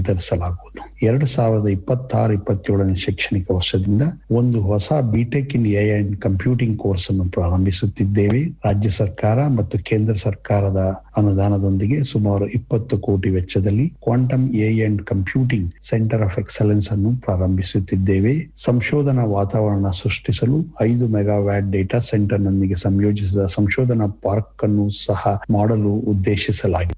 ವಿತರಿಸಲಾಗುವುದು ಎರಡು ಸಾವಿರದ ಇಪ್ಪತ್ತಾರು ಇಪ್ಪತ್ತೇಳನೇ ಶೈಕ್ಷಣಿಕ ವರ್ಷದಿಂದ ಒಂದು ಹೊಸ BTech in A and computing course ಅನ್ನು ಪ್ರಾರಂಭಿಸುತ್ತಿದ್ದೇವೆ ರಾಜ್ಯ ಸರ್ಕಾರ ಮತ್ತು ಕೇಂದ್ರ ಸರ್ಕಾರದ ಅನುದಾನದೊಂದಿಗೆ ಸುಮಾರು ಇಪ್ಪತ್ತು ಕೋಟಿ ವೆಚ್ಚದಲ್ಲಿ quantum A and computing centre of excellence ಅನ್ನು ಪ್ರಾರಂಭಿಸುತ್ತಿದ್ದೇವೆ ಸಂಶೋಧನಾ ವಾತಾವರಣ ಸೃಷ್ಟಿಸಲು ಐದು ಮೆಗಾವ್ಯಾಟ್ ಡೇಟಾ ಸೆಂಟರ್ನೊಂದಿಗೆ ಸಂಯೋಜಿಸಿದ ಸಂಶೋಧನಾ ಪಾರ್ಕ್ ಅನ್ನು ಸಹ ಮಾಡಲು ಉದ್ದೇಶಿಸಲಾಗಿದೆ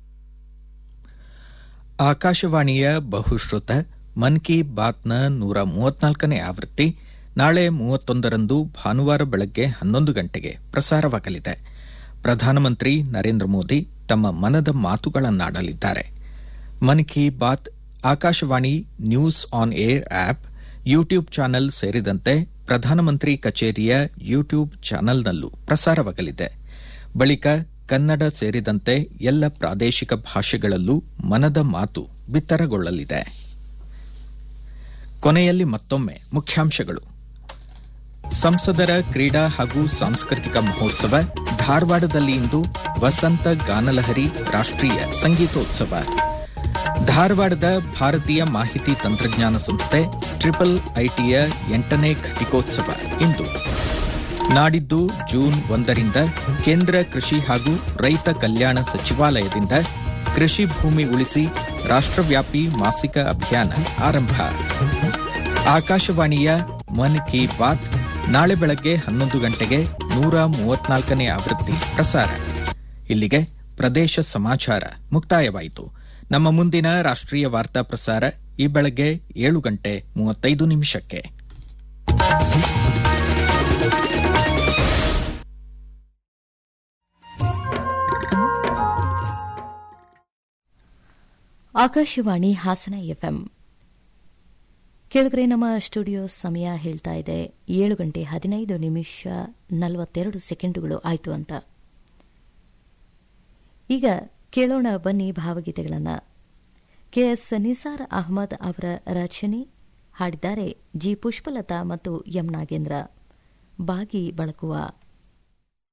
ಆಕಾಶವಾಣಿಯ ಬಹುಶ್ರುತ ಮನ್ ಕಿ ಬಾತ್ನ ನೂರ ಮೂವತ್ನಾಲ್ಕನೇ ಆವೃತ್ತಿ ನಾಳೆ ಮೂವತ್ತೊಂದರಂದು ಭಾನುವಾರ ಬೆಳಗ್ಗೆ ಹನ್ನೊಂದು ಗಂಟೆಗೆ ಪ್ರಸಾರವಾಗಲಿದೆ ಪ್ರಧಾನಮಂತ್ರಿ ನರೇಂದ್ರ ಮೋದಿ ತಮ್ಮ ಮನದ ಮಾತುಗಳನ್ನಾಡಲಿದ್ದಾರೆ Mann Ki Baat Akashvani news on air app YouTube channel ಸೇರಿದಂತೆ ಪ್ರಧಾನಮಂತ್ರಿ ಕಚೇರಿಯ ಯೂಟ್ಯೂಬ್ ಚಾನೆಲ್ನಲ್ಲೂ ಪ್ರಸಾರವಾಗಲಿದೆ ಬಳಿಕ ಕನ್ನಡ ಸೇರಿದಂತೆ ಎಲ್ಲ ಪ್ರಾದೇಶಿಕ ಭಾಷೆಗಳಲ್ಲೂ ಮನದ ಮಾತು ಬಿತ್ತರಗೊಳ್ಳಲಿದೆ ಕೊನೆಯಲ್ಲಿ ಮತ್ತೊಮ್ಮೆ ಮುಖ್ಯಾಂಶಗಳು ಸಂಸದರ ಕ್ರೀಡಾ ಹಾಗೂ ಸಾಂಸ್ಕೃತಿಕ ಮಹೋತ್ಸವ ಧಾರವಾಡದಲ್ಲಿ ಇಂದು ವಸಂತ ಗಾನಲಹರಿ ರಾಷ್ಟ್ರೀಯ ಸಂಗೀತೋತ್ಸವ ಧಾರವಾಡದ ಭಾರತೀಯ ಮಾಹಿತಿ ತಂತ್ರಜ್ಞಾನ ಸಂಸ್ಥೆ ಟ್ರಿಪಲ್ ಐಟಿಯ ಎಂಟನೇ ಘಟಿಕೋತ್ಸವ ಇಂದು ನಾಡಿದ್ದು ಜೂನ್ ಒಂದರಿಂದ ಕೇಂದ್ರ ಕೃಷಿ ಹಾಗೂ ರೈತ ಕಲ್ಯಾಣ ಸಚಿವಾಲಯದಿಂದ ಕೃಷಿ ಭೂಮಿ ಉಳಿಸಿ ರಾಷ್ಟ್ರವ್ಯಾಪಿ ಮಾಸಿಕ ಅಭಿಯಾನ ಆರಂಭ ಆಕಾಶವಾಣಿಯ ಮನ್ ಕಿ ಬಾತ್ ನಾಳೆ ಬೆಳಗ್ಗೆ ಹನ್ನೊಂದು ಗಂಟೆಗೆ ನೂರ ಮೂವತ್ನಾಲ್ಕನೇ ಆವೃತ್ತಿ ಪ್ರಸಾರ ಇಲ್ಲಿಗೆ ಪ್ರದೇಶ ಸಮಾಚಾರ ಮುಕ್ತಾಯವಾಯಿತು ನಮ್ಮ ಮುಂದಿನ ರಾಷ್ಟ್ರೀಯ ವಾರ್ತಾ ಪ್ರಸಾರ ಈ ಬೆಳಗ್ಗೆ ಏಳು ಗಂಟೆ ಮೂವತ್ತೈದು ನಿಮಿಷಕ್ಕೆ ಆಕಾಶವಾಣಿ ಹಾಸನ ಎಫ್ಎಂ ಕೇಳಿದ್ರೆ ನಮ್ಮ ಸ್ಟುಡಿಯೋ ಸಮಯ ಹೇಳ್ತಾ ಇದೆ ಏಳು ಗಂಟೆ ಹದಿನೈದು ನಿಮಿಷ ನಲವತ್ತೆರಡು ಸೆಕೆಂಡುಗಳು ಆಯಿತು ಅಂತ ಈಗ ಕೇಳೋಣ ಬನ್ನಿ ಭಾವಗೀತೆಗಳನ್ನು ಕೆಎಸ್ ನಿಸಾರ್ ಅಹಮದ್ ಅವರ ರಚನೆ ಹಾಡಿದ್ದಾರೆ ಜಿ ಪುಷ್ಪಲತಾ ಮತ್ತು ಎಂ ನಾಗೇಂದ್ರ ಬಾಗಿ ಬಳಕುವ